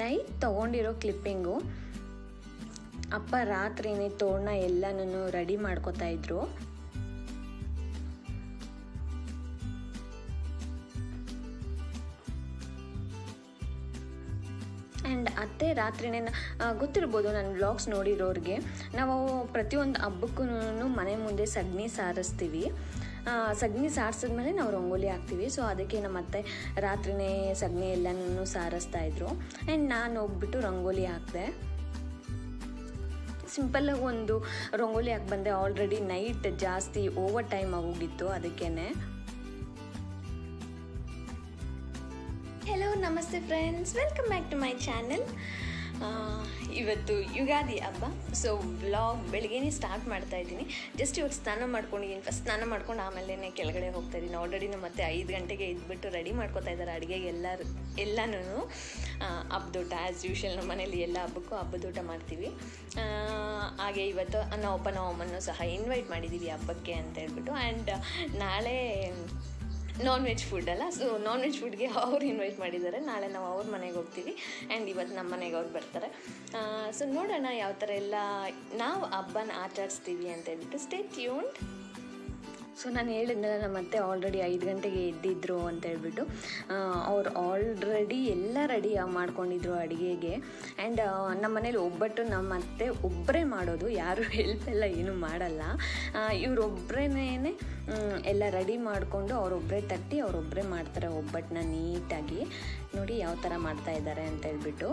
night ತೊಗೊಂಡಿರೋ clipping ಅಪ್ಪ ರಾತ್ರಿನೇ ತೋರಣ ಎಲ್ಲನೂ ರೆಡಿ ಮಾಡ್ಕೋತಾ ಇದ್ರು ಆ್ಯಂಡ್ ಅತ್ತೆ ರಾತ್ರಿನೇ ಆ, ಗೊತ್ತಿರ್ಬೋದು ನನ್ನ ವ್ಲಾಗ್ಸ್ ನೋಡಿರೋರಿಗೆ ನಾವು ಪ್ರತಿಯೊಂದು ಹಬ್ಬಕ್ಕೂ ಮನೆ ಮುಂದೆ ಸಗಣಿ ಸಾರಿಸ್ತೀವಿ ಆ, ಸಗಣಿ ಸಾರಿಸಿದ್ಮೇಲೆ ನಾವು ರಂಗೋಲಿ ಹಾಕ್ತೀವಿ ಸೊ ಅದಕ್ಕೆ ನಮ್ಮ ಅತ್ತೆ ರಾತ್ರಿನೇ ಸಗಣಿ ಎಲ್ಲನೂ ಸಾರಿಸ್ತಾ ಇದ್ರು ಆ್ಯಂಡ್ ನಾನು ಹೋಗ್ಬಿಟ್ಟು ರಂಗೋಲಿ ಹಾಕಿದೆ ಸಿಂಪಲ್ಲಾಗಿ ಒಂದು ರಂಗೋಲಿ ಹಾಕಿ ಬಂದೆ ಆಲ್ರೆಡಿ ನೈಟ್ ಜಾಸ್ತಿ ಓವರ್ ಟೈಮ್ ಆಗೋಗಿತ್ತು ಅದಕ್ಕೇನೆ ಹೆಲೋ ನಮಸ್ತೆ friends welcome back to my channel ಇವತ್ತು ಯುಗಾದಿ ಹಬ್ಬ ಸೊ ವ್ಲಾಗ್ ಬೆಳಗ್ಗೆನೇ ಸ್ಟಾರ್ಟ್ ಮಾಡ್ತಾ ಇದ್ದೀನಿ ಜಸ್ಟ್ ಇವಾಗ ಸ್ನಾನ ಮಾಡ್ಕೊಂಡಿದ್ದೀನಿ ಫಸ್ಟ್ ಸ್ನಾನ ಮಾಡ್ಕೊಂಡು ಆಮೇಲೆ ಕೆಳಗಡೆ ಹೋಗ್ತಾ ಇದ್ದೀನಿ ಆಲ್ರೆಡಿ ನಮ್ಮ ಮತ್ತೆ ಐದು ಗಂಟೆಗೆ ಇದ್ಬಿಟ್ಟು ರೆಡಿ ಮಾಡ್ಕೊತಾ ಇದ್ದಾರೆ ಅಡುಗೆಗೆ ಎಲ್ಲರೂ ಎಲ್ಲನೂ ಹಬ್ಬದೂಟ ಆ್ಯಸ್ ಯೂಶಲ್ ನಮ್ಮ ಮನೇಲಿ ಎಲ್ಲ ಹಬ್ಬಕ್ಕೂ ಹಬ್ಬದೂಟ ಮಾಡ್ತೀವಿ ಆ, ಹಾಗೆ ಇವತ್ತು ನಾವು ಅಪ್ಪ ನಾವು ಅಮ್ಮನೂ ಸಹ ಇನ್ವೈಟ್ ಮಾಡಿದ್ದೀವಿ ಹಬ್ಬಕ್ಕೆ ಅಂತ ಹೇಳ್ಬಿಟ್ಟು ಆ್ಯಂಡ್ ನಾಳೆ ನಾನ್ ವೆಜ್ ಫುಡ್ ಅಲ್ಲ ಸೊ ನಾನ್ ವೆಜ್ ಫುಡ್ಗೆ ಅವ್ರು ಇನ್ವೈಟ್ ಮಾಡಿದ್ದಾರೆ ನಾಳೆ ನಾವು ಅವ್ರ ಮನೆಗೆ ಹೋಗ್ತೀವಿ ಆ್ಯಂಡ್ ಇವತ್ತು ನಮ್ಮ ಮನೆಗೆ ಅವ್ರು ಬರ್ತಾರೆ ಸೊ ನೋಡೋಣ ಯಾವ ಥರ ಎಲ್ಲ ನಾವು ಹಬ್ಬನ ಆಚರಿಸ್ತೀವಿ ಅಂತ ಹೇಳ್ಬಿಟ್ಟು ಸ್ಟೇ ಟ್ಯೂನ್ಡ್ ಸೊ ನಾನು ಹೇಳಿದ್ನಲ್ಲ ನಮ್ಮ ಅತ್ತೆ ಆಲ್ರೆಡಿ ಐದು ಗಂಟೆಗೆ ಎದ್ದಿದ್ರು ಅಂತ ಹೇಳ್ಬಿಟ್ಟು ಅವ್ರು ಆಲ್ರೆಡಿ ಎಲ್ಲ ರೆಡಿ ಮಾಡ್ಕೊಂಡಿದ್ರು ಅಡುಗೆಗೆ ಆ್ಯಂಡ್ ನಮ್ಮ ಮನೇಲಿ ಒಬ್ಬಟ್ಟು ನಮ್ಮ ಅತ್ತೆ ಒಬ್ಬರೇ ಮಾಡೋದು ಯಾರು ಹೆಲ್ಪ್ ಎಲ್ಲ ಏನೂ ಮಾಡಲ್ಲ ಇವರೊಬ್ಬರೇನೇ ಎಲ್ಲ ರೆಡಿ ಮಾಡಿಕೊಂಡು ಅವರೊಬ್ಬರೇ ತಟ್ಟಿ ಅವರೊಬ್ಬರೇ ಮಾಡ್ತಾರೆ ಒಬ್ಬಟ್ಟನ್ನ ನೀಟಾಗಿ ನೋಡಿ ಯಾವ ಥರ ಮಾಡ್ತಾ ಇದ್ದಾರೆ ಅಂತ ಹೇಳ್ಬಿಟ್ಟು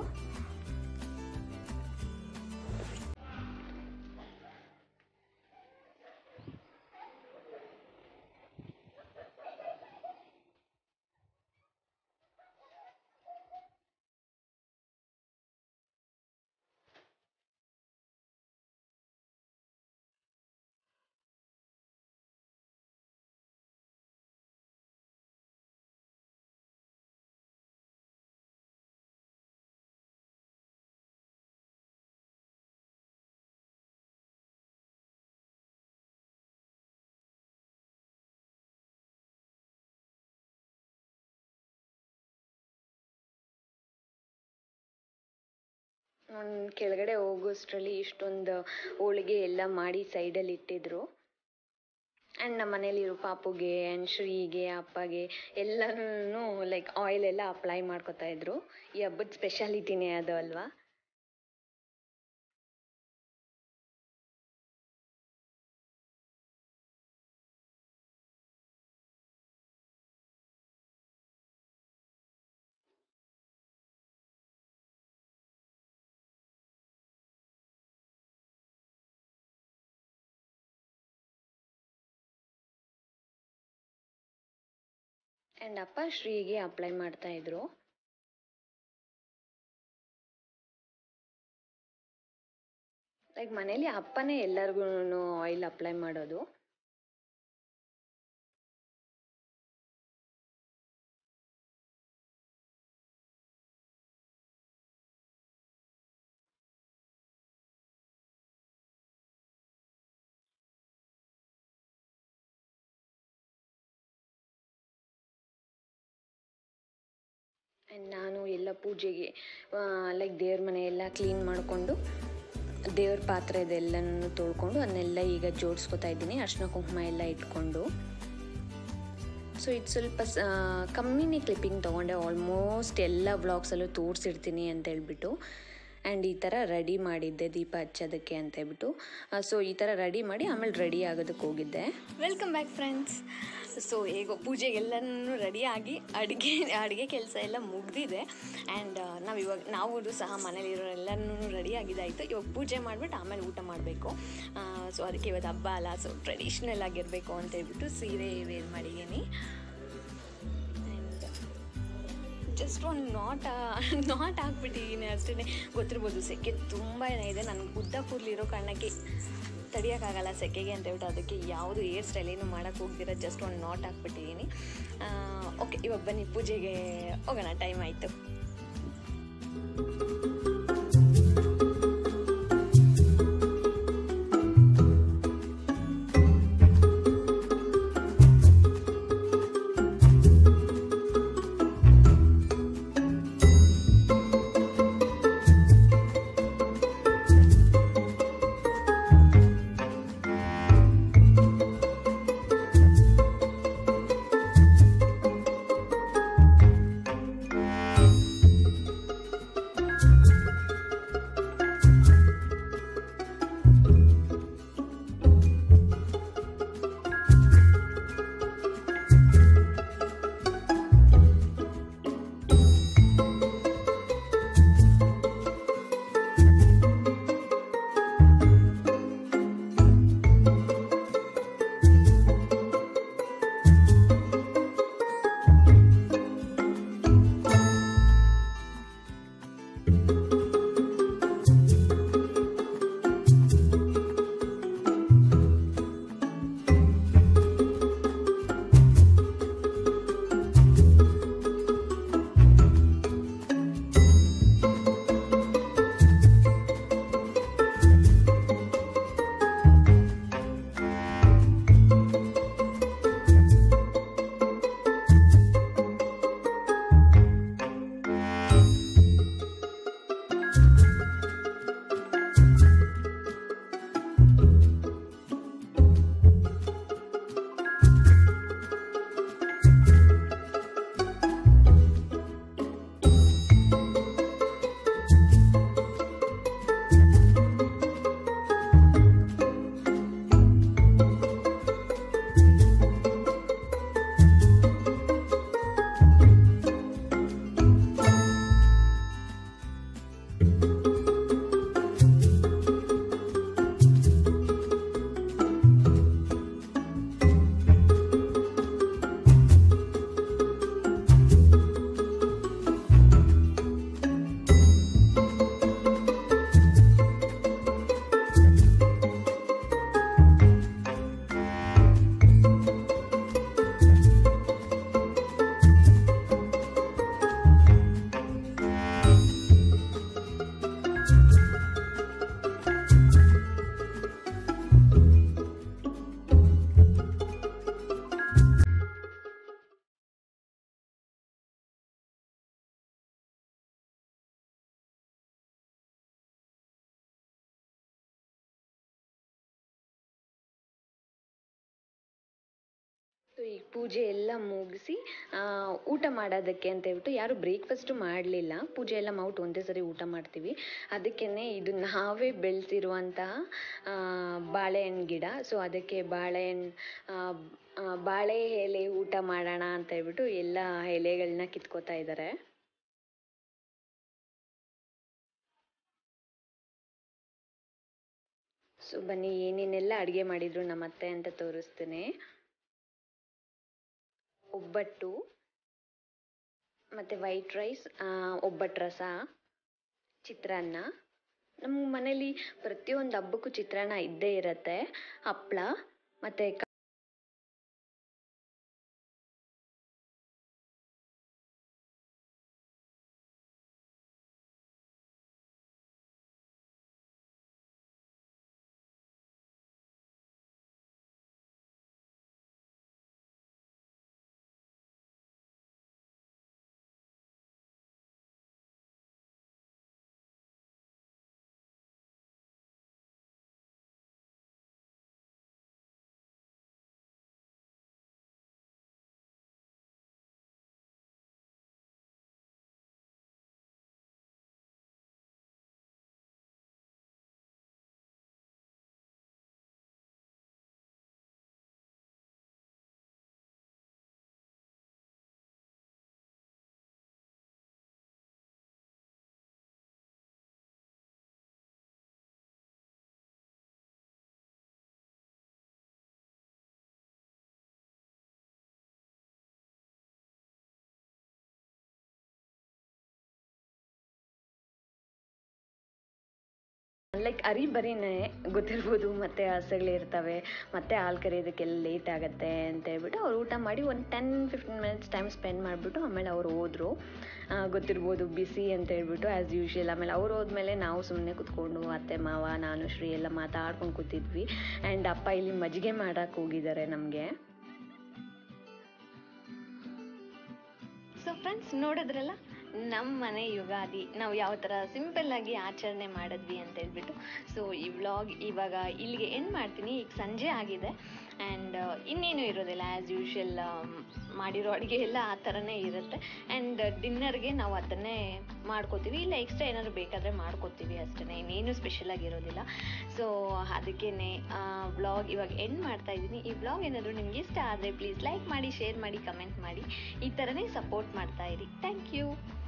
ನಾನು ಕೆಳಗಡೆ ಹೋಗೋಷ್ಟರಲ್ಲಿ ಇಷ್ಟೊಂದು ಹೋಳಿಗೆ ಎಲ್ಲ ಮಾಡಿ ಸೈಡಲ್ಲಿ ಇಟ್ಟಿದ್ರು ಆ್ಯಂಡ್ ನಮ್ಮ ಮನೇಲಿರೋ ಪಾಪುಗೆ ಆ್ಯಂಡ್ ಶ್ರೀಗೆ ಅಪ್ಪಗೆ ಎಲ್ಲನೂ ಲೈಕ್ ಆಯಿಲ್ ಎಲ್ಲ ಅಪ್ಲೈ ಮಾಡ್ಕೊತಾ ಇದ್ರು ಈ ಹಬ್ಬದ ಸ್ಪೆಷಾಲಿಟಿನೇ ಅದು ಅಲ್ವಾ ಆ್ಯಂಡ್ ಅಪ್ಪ ಶ್ರೀಗೆ ಅಪ್ಲೈ ಮಾಡ್ತಾ ಇದ್ರು ಲೈಕ್ ಮನೇಲಿ ಅಪ್ಪನೇ ಎಲ್ಲರಿಗೂ ಆಯಿಲ್ ಅಪ್ಲೈ ಮಾಡೋದು ಆ್ಯಂಡ್ ನಾನು ಎಲ್ಲ ಪೂಜೆಗೆ ಲೈಕ್ ದೇವ್ರ ಮನೆ ಎಲ್ಲ ಕ್ಲೀನ್ ಮಾಡಿಕೊಂಡು ದೇವ್ರ ಪಾತ್ರೆದೆಲ್ಲನೂ ತೊಳ್ಕೊಂಡು ಅದನ್ನೆಲ್ಲ ಈಗ ಜೋಡಿಸ್ಕೊತಾ ಇದ್ದೀನಿ ಅರ್ಶಿನ ಕುಂಕುಮ ಎಲ್ಲ ಇಟ್ಕೊಂಡು ಸೊ ಇದು ಸ್ವಲ್ಪ ಸ ಕಮ್ಮಿನೇ ಕ್ಲಿಪ್ಪಿಂಗ್ ತೊಗೊಂಡೆ ಆಲ್ಮೋಸ್ಟ್ ಎಲ್ಲ ವ್ಲಾಗ್ಸಲ್ಲೂ ತೋರಿಸಿರ್ತೀನಿ ಅಂತ ಹೇಳ್ಬಿಟ್ಟು ಆ್ಯಂಡ್ ಈ ಥರ ರೆಡಿ ಮಾಡಿದ್ದೆ ದೀಪ ಹಚ್ಚೋದಕ್ಕೆ ಅಂತ ಹೇಳ್ಬಿಟ್ಟು ಸೊ ಈ ಥರ ರೆಡಿ ಮಾಡಿ ಆಮೇಲೆ ರೆಡಿ ಆಗೋದಕ್ಕೆ ಹೋಗಿದ್ದೆ ವೆಲ್ಕಮ್ ಬ್ಯಾಕ್ ಫ್ರೆಂಡ್ಸ್ ಸೊ ಹೇಗೋ ಪೂಜೆಗೆಲ್ಲನೂ ರೆಡಿಯಾಗಿ ಅಡುಗೆ ಅಡುಗೆ ಕೆಲಸ ಎಲ್ಲ ಮುಗ್ದಿದೆ ಆ್ಯಂಡ್ ನಾವು ಇವಾಗ ನಾವು ಸಹ ಮನೇಲಿರೋ ಎಲ್ಲನೂ ರೆಡಿ ಆಗಿದ್ದಾಯಿತು ಇವಾಗ ಪೂಜೆ ಮಾಡಿಬಿಟ್ಟು ಆಮೇಲೆ ಊಟ ಮಾಡಬೇಕು ಸೊ ಅದಕ್ಕೆ ಇವತ್ತು ಹಬ್ಬ ಅಲ್ಲ ಸೊ ಟ್ರೆಡಿಷ್ನಲ್ ಆಗಿರಬೇಕು ಅಂತ ಹೇಳ್ಬಿಟ್ಟು ಸೀರೆ ವೇರ್ ಮಾಡಿದ್ದೀನಿ ಜಸ್ಟ್ ಒಂದು ನಾಟ್ ನಾಟ್ ಹಾಕ್ಬಿಟ್ಟಿದ್ದೀನಿ ಅಷ್ಟೇ ಗೊತ್ತಿರ್ಬೋದು ಸೆಕೆ ತುಂಬಾ ಇದೆ ನನಗೆ ಉದ್ದ ಕೂದಲಿರೋ ಕಾರಣಕ್ಕೆ ತಡಿಯೋಕ್ಕಾಗಲ್ಲ ಸೆಕೆಗೆ ಅಂತ ಹೇಳ್ಬಿಟ್ಟು ಅದಕ್ಕೆ ಯಾವುದು ಹೇರ್ ಸ್ಟೈಲ್ ಏನು ಮಾಡೋಕ್ಕೆ ಹೋಗ್ದಿರ ಜಸ್ಟ್ ಒಂದು ನಾಟ್ ಹಾಕ್ಬಿಟ್ಟಿದ್ದೀನಿ ಓಕೆ ಇವಾಗ ಬನ್ನಿ ಪೂಜೆಗೆ ಹೋಗೋಣ ಟೈಮ್ ಆಯಿತು ಸೊ ಈಗ ಪೂಜೆ ಎಲ್ಲ ಮುಗಿಸಿ ಊಟ ಮಾಡೋದಕ್ಕೆ ಅಂತ ಹೇಳ್ಬಿಟ್ಟು ಯಾರು ಬ್ರೇಕ್ಫಾಸ್ಟು ಮಾಡಲಿಲ್ಲ ಪೂಜೆ ಎಲ್ಲ ಮಾಡ್ಬಿಟ್ಟು ಒಂದೇ ಸರಿ ಊಟ ಮಾಡ್ತೀವಿ ಅದಕ್ಕೇ ಇದು ನಾವೇ ಬೆಳೆಸಿರುವಂತಹ ಬಾಳೆಹಣ್ಣು ಗಿಡ ಸೊ ಅದಕ್ಕೆ ಬಾಳೆಹಣ್ಣು ಬಾಳೆ ಎಲೆ ಊಟ ಮಾಡೋಣ ಅಂತ ಹೇಳ್ಬಿಟ್ಟು ಎಲ್ಲ ಎಲೆಗಳನ್ನ ಕಿತ್ಕೋತಾ ಇದ್ದಾರೆ ಸೊ ಬನ್ನಿ ಏನೇನೆಲ್ಲ ಅಡುಗೆ ಮಾಡಿದ್ರು ನಮ್ಮ ಅತ್ತೆ ಅಂತ ತೋರಿಸ್ತೇನೆ ಒಬ್ಬಟ್ಟು ಮತ್ತು ವೈಟ್ ರೈಸ್ ಒಬ್ಬಟ್ಟು ರಸ ಚಿತ್ರಾನ್ನ ನಮ್ಮ ಮನೇಲಿ ಪ್ರತಿಯೊಂದು ಹಬ್ಬಕ್ಕೂ ಚಿತ್ರಾನ್ನ ಇದ್ದೇ ಇರುತ್ತೆ ಹಪ್ಪಳ ಮತ್ತು ಲೈಕ್ ಅರಿ ಬರೀನೇ ಗೊತ್ತಿರ್ಬೋದು ಮತ್ತೆ ಹಸುಗಳಿರ್ತವೆ ಮತ್ತೆ ಹಾಲು ಕರೆಯೋದಕ್ಕೆಲ್ಲ ಲೇಟ್ ಆಗುತ್ತೆ ಅಂತ ಹೇಳ್ಬಿಟ್ಟು ಅವ್ರು ಊಟ ಮಾಡಿ ಒಂದು ten fifteen minutes time spend ಮಾಡಿಬಿಟ್ಟು ಆಮೇಲೆ ಅವ್ರು ಹೋದರು ಗೊತ್ತಿರ್ಬೋದು ಬಿಸಿ ಅಂತ ಹೇಳ್ಬಿಟ್ಟು ಆ್ಯಸ್ ಯೂಶ್ವಲ್ ಆಮೇಲೆ ಅವ್ರು ಹೋದ್ಮೇಲೆ ನಾವು ಸುಮ್ಮನೆ ಕೂತ್ಕೊಂಡು ಅತ್ತೆ ಮಾವ ನಾನು ಶ್ರೀ ಎಲ್ಲ ಮಾತಾಡ್ಕೊಂಡು ಕೂತಿದ್ವಿ ಆ್ಯಂಡ್ ಅಪ್ಪ ಇಲ್ಲಿ ಮಜ್ಜಿಗೆ ಮಾಡೋಕ್ಕೆ ಹೋಗಿದ್ದಾರೆ ನಮಗೆ ಸೊ ಫ್ರೆಂಡ್ಸ್ ನೋಡಿದ್ರಲ್ಲ ನಮ್ಮ ಮನೆ ಯುಗಾದಿ ನಾವು ಯಾವ ಥರ ಸಿಂಪಲ್ಲಾಗಿ ಆಚರಣೆ ಮಾಡಿದ್ವಿ ಅಂತ ಹೇಳ್ಬಿಟ್ಟು ಸೊ ಈ ವ್ಲಾಗ್ ಇವಾಗ ಇಲ್ಲಿಗೆ ಎಂಡ್ ಮಾಡ್ತೀನಿ ಈಗ ಸಂಜೆ ಆಗಿದೆ ಆ್ಯಂಡ್ ಇನ್ನೇನು ಇರೋದಿಲ್ಲ ಆ್ಯಸ್ ಯೂಶ್ವಲ್ ಮಾಡಿರೋ ಅಡುಗೆ ಎಲ್ಲ ಆ ಥರನೇ ಇರುತ್ತೆ ಆ್ಯಂಡ್ ಡಿನ್ನರ್ಗೆ ನಾವು ಅದನ್ನೇ ಮಾಡ್ಕೋತೀವಿ ಇಲ್ಲ ಎಕ್ಸ್ಟ್ರಾ ಏನಾದ್ರು ಬೇಕಾದರೆ ಮಾಡ್ಕೋತೀವಿ ಅಷ್ಟೇ ಇನ್ನೇನು ಸ್ಪೆಷಲಾಗಿ ಇರೋದಿಲ್ಲ ಸೊ ಅದಕ್ಕೇ ವ್ಲಾಗ್ ಇವಾಗ ಎಂಡ್ ಮಾಡ್ತಾ ಇದ್ದೀನಿ ಈ ವ್ಲಾಗ್ ಏನಾದರೂ ನಿಮ್ಗೆ ಇಷ್ಟ ಆದರೆ ಪ್ಲೀಸ್ ಲೈಕ್ ಮಾಡಿ ಶೇರ್ ಮಾಡಿ ಕಮೆಂಟ್ ಮಾಡಿ ಈ ಥರನೇ ಸಪೋರ್ಟ್ ಮಾಡ್ತಾ ಇರಿ ಥ್ಯಾಂಕ್ ಯು